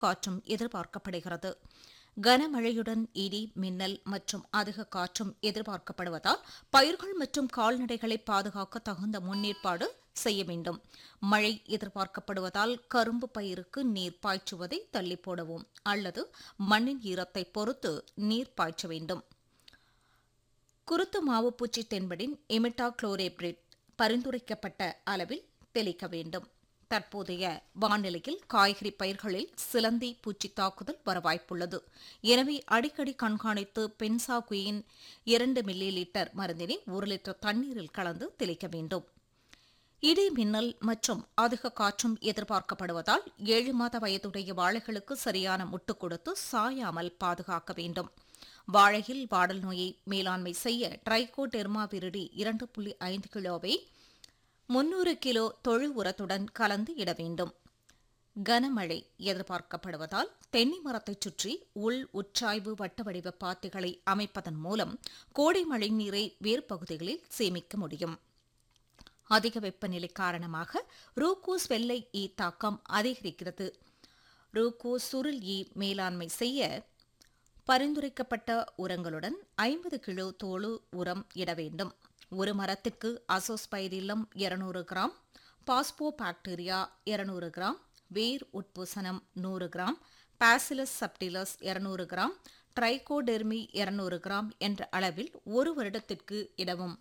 காற்றும் எதிர்பார்க்கப்படுகிறது கனமழையுடன் இடி மின்னல் மற்றும் அதிக காற்றும் எதிர்பார்க்கப்படுவதால் பயிர்கள் மற்றும் கால்நடைகளை பாதுகாக்க தகுந்த முன்னேற்பாடு செய்ய வேண்டும் மழை எதிர்பார்க்கப்படுவதால் கரும்பு பயிருக்கு நீர் பாய்ச்சுவதை தள்ளி போடவும் அல்லது மண்ணின் ஈரத்தை பொறுத்து நீர் பாய்ச்ச வேண்டும் குருத்து மாவுப்பூச்சி தென்படின் இமிட்டா குளோரேப்ரேட் பரிந்துரைக்கப்பட்ட அளவில் தெளிக்க வேண்டும் தற்போதைய வானிலையில் காய்கறி பயிர்களில் சிலந்தி பூச்சி தாக்குதல் வர வாய்ப்புள்ளது எனவே அடிக்கடி கண்காணித்து பென்சாகுயின் இரண்டு மில்லி லிட்டர் மருந்தினை ஒரு லிட்டர் தண்ணீரில் கலந்து தெளிக்க வேண்டும் இடி மின்னல் மற்றும் அதிக காற்றும் எதிர்பார்க்கப்படுவதால் ஏழு மாத வயதுடைய வாழைகளுக்கு சரியான முட்டு கொடுத்து சாயாமல் பாதுகாக்க வேண்டும் வாழையில் வாடல் நோயை மேலாண்மை செய்ய ட்ரைகோடெர்மா விரிடி இரண்டு புள்ளி ஐந்து கிலோவை முன்னூறு கிலோ தொழு உரத்துடன் கலந்து இட வேண்டும் கனமழை எதிர்பார்க்கப்படுவதால் தென்னை மரத்தைச் சுற்றி உள் உட்சாய்வு வட்ட வடிவ பாத்திகளை அமைப்பதன் மூலம் கோடை மழை நீரை வேறு பகுதிகளில் சேமிக்க முடியும் அதிக வெப்பநிலை காரணமாக ரூகூஸ் வெள்ளை ஈ தாக்கம் அதிகரிக்கிறது ரூகூஸ் சுருள் ஈ மேலாண்மை செய்ய பரிந்துரைக்கப்பட்ட உரங்களுடன் ஐம்பது கிலோ தோழு உரம் இட வேண்டும் ஒரு மரத்திற்கு அசோஸ்பைரிலம் இருநூறு கிராம் பாஸ்போ பாக்டீரியா இருநூறு கிராம் வேர் உட்பூசணம் நூறு கிராம் பாசிலஸ் சப்டிலஸ் இருநூறு கிராம் ட்ரைகோடெர்மி இருநூறு கிராம் என்ற அளவில் ஒரு வருடத்திற்கு இடவும்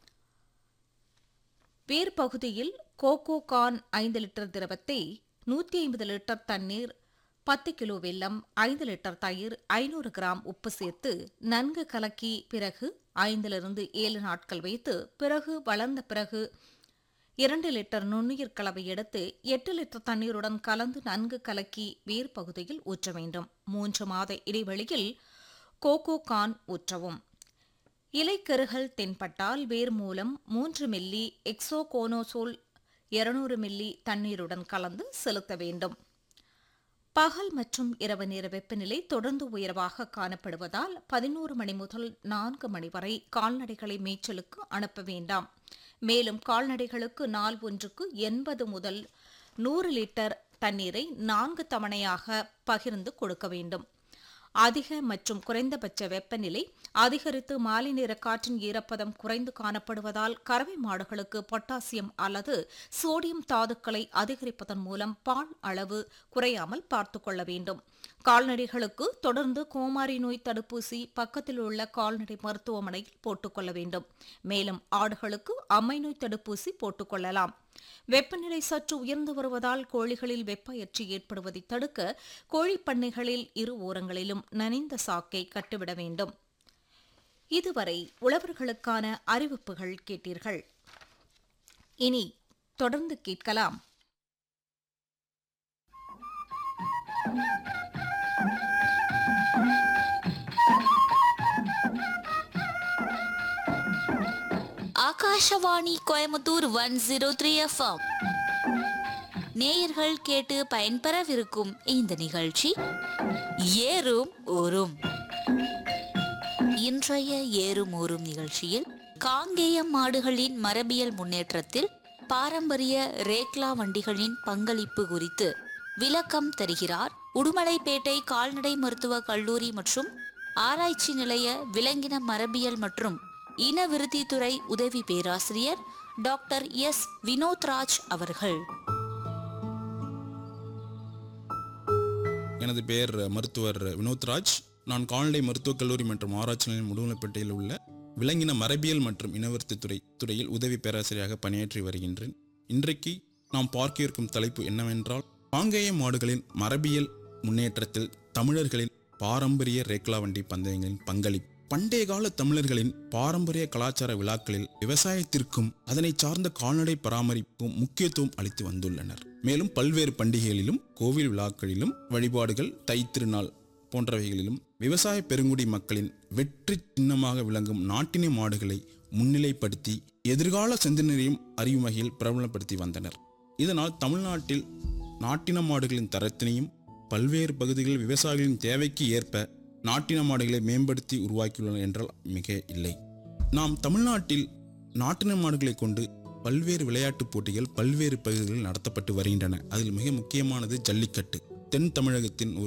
வேர் பகுதியில் கோகோ கான் ஐந்து லிட்டர் திரவத்தை நூற்றி ஐம்பது லிட்டர் தண்ணீர் பத்து கிலோ வெல்லம் ஐந்து லிட்டர் தயிர் ஐநூறு கிராம் உப்பு சேர்த்து நன்கு கலக்கி பிறகு ஐந்திலிருந்து ஏழு நாட்கள் வைத்து பிறகு வளர்ந்த பிறகு இரண்டு லிட்டர் நுண்ணுயிர் கலவை எடுத்து எட்டு லிட்டர் தண்ணீருடன் கலந்து நன்கு கலக்கி வேர் பகுதியில் ஊற்ற வேண்டும் மூன்று மாத இடைவெளியில் கோகோ கான் ஊற்றவும் இலைக்கருகள் தென்பட்டால் வேர் மூலம் மூன்று மில்லி எக்ஸோகோனோசோல் இருநூறு மில்லி தண்ணீருடன் கலந்து செலுத்த வேண்டும் பகல் மற்றும் இரவு நேர வெப்பநிலை தொடர்ந்து உயர்வாக காணப்படுவதால் பதினோரு மணி முதல் நான்கு மணி வரை கால்நடைகளை மேய்ச்சலுக்கு அனுப்ப வேண்டாம் மேலும் கால்நடைகளுக்கு நாள் ஒன்றுக்கு எண்பது முதல் நூறு லிட்டர் தண்ணீரை நான்கு தவணையாக பகிர்ந்து கொடுக்க வேண்டும் அதிக மற்றும் குறைந்தபட்ச வெப்பநிலை அதிகரித்து மாலை நேர காற்றின் ஈரப்பதம் குறைந்து காணப்படுவதால் கறவை மாடுகளுக்கு பொட்டாசியம் அல்லது சோடியம் தாதுக்களை அதிகரிப்பதன் மூலம் பால் அளவு குறையாமல் பார்த்துக் கொள்ள வேண்டும் கால்நடைகளுக்கு தொடர்ந்து கோமாரி நோய் தடுப்பூசி பக்கத்தில் உள்ள கால்நடை மருத்துவமனையில் போட்டுக்கொள்ள வேண்டும் மேலும் ஆடுகளுக்கு அம்மை நோய் தடுப்பூசி போட்டுக்கொள்ளலாம் வெப்பநிலை சற்று உயர்ந்து வருவதால் கோழிகளில் வெப்ப எச்சி ஏற்படுவதை தடுக்க கோழிப்பண்ணைகளில் இரு ஓரங்களிலும் நனைந்த சாக்கை கட்டுவிட வேண்டும் இதுவரை உழவர்களுக்கான அறிவிப்புகள் கேட்டீர்கள் இனி தொடர்ந்து கேட்கலாம் Akashvani Coimbatore one zero three FM நேயர்கள் கேட்டு பயன்பெறவிருக்கும் இந்த நிகழ்ச்சி ஏறும் ஊரும் இன்றைய ஏறும் ஊரும் நிகழ்ச்சியில் காங்கேயம் மாடுகளின் மரபியல் முன்னேற்றத்தில் பாரம்பரிய ரேக்லா வண்டிகளின் பங்களிப்பு குறித்து விளக்கம் தருகிறார் உடுமலைப்பேட்டை கால்நடை மருத்துவ கல்லூரி மற்றும் ஆராய்ச்சி நிலைய விலங்கின மரபியல் மற்றும் இனவிருத்தித்துறை உதவி பேராசிரியர் டாக்டர் எஸ் வினோத்ராஜ் அவர்கள் எனது பெயர் மருத்துவர் வினோத்ராஜ் நான் கால்நடை மருத்துவக் கல்லூரி மற்றும் ஆராய்ச்சி நிலையம் முடுமலைப்பேட்டையில் உள்ள விலங்கின மரபியல் மற்றும் இனவர்த்தி துறை துறையில் உதவி பேராசிரியராக பணியாற்றி வருகின்றேன் இன்றைக்கு நாம் பார்க்க இருக்கும் தலைப்பு என்னவென்றால் காங்கேய மாடுகளின் மரபியல் முன்னேற்றத்தில் தமிழர்களின் பாரம்பரிய ரேக்லா வண்டி பந்தயங்களின் பங்களிப்பு பண்டைய கால தமிழர்களின் பாரம்பரிய கலாச்சார விழாக்களில் விவசாயத்திற்கும் அதனை சார்ந்த கால்நடை பராமரிப்பும் முக்கியத்துவம் அளித்து வந்துள்ளனர் மேலும் பல்வேறு பண்டிகைகளிலும் கோவில் விழாக்களிலும் வழிபாடுகள் தை திருநாள் போன்றவைகளிலும் விவசாய பெருங்குடி மக்களின் வெற்றி சின்னமாக விளங்கும் நாட்டினை மாடுகளை முன்னிலைப்படுத்தி எதிர்கால சிந்தனையையும் அறியும் வகையில் பிரபலப்படுத்தி வந்தனர் இதனால் தமிழ்நாட்டில் நாட்டின மாடுகளின் தரத்தினையும் பல்வேறு பகுதிகளில் விவசாயிகளின் தேவைக்கு ஏற்ப நாட்டின மாடுகளை மேம்படுத்தி உருவாக்கியுள்ளனர் என்றால் மிக இல்லை நாம் தமிழ்நாட்டில் நாட்டின மாடுகளை கொண்டு பல்வேறு விளையாட்டுப் போட்டிகள் பல்வேறு பகுதிகளில் நடத்தப்பட்டு வருகின்றன அதில் மிக முக்கியமானது ஜல்லிக்கட்டு தென் தமிழகத்தின் ஒரு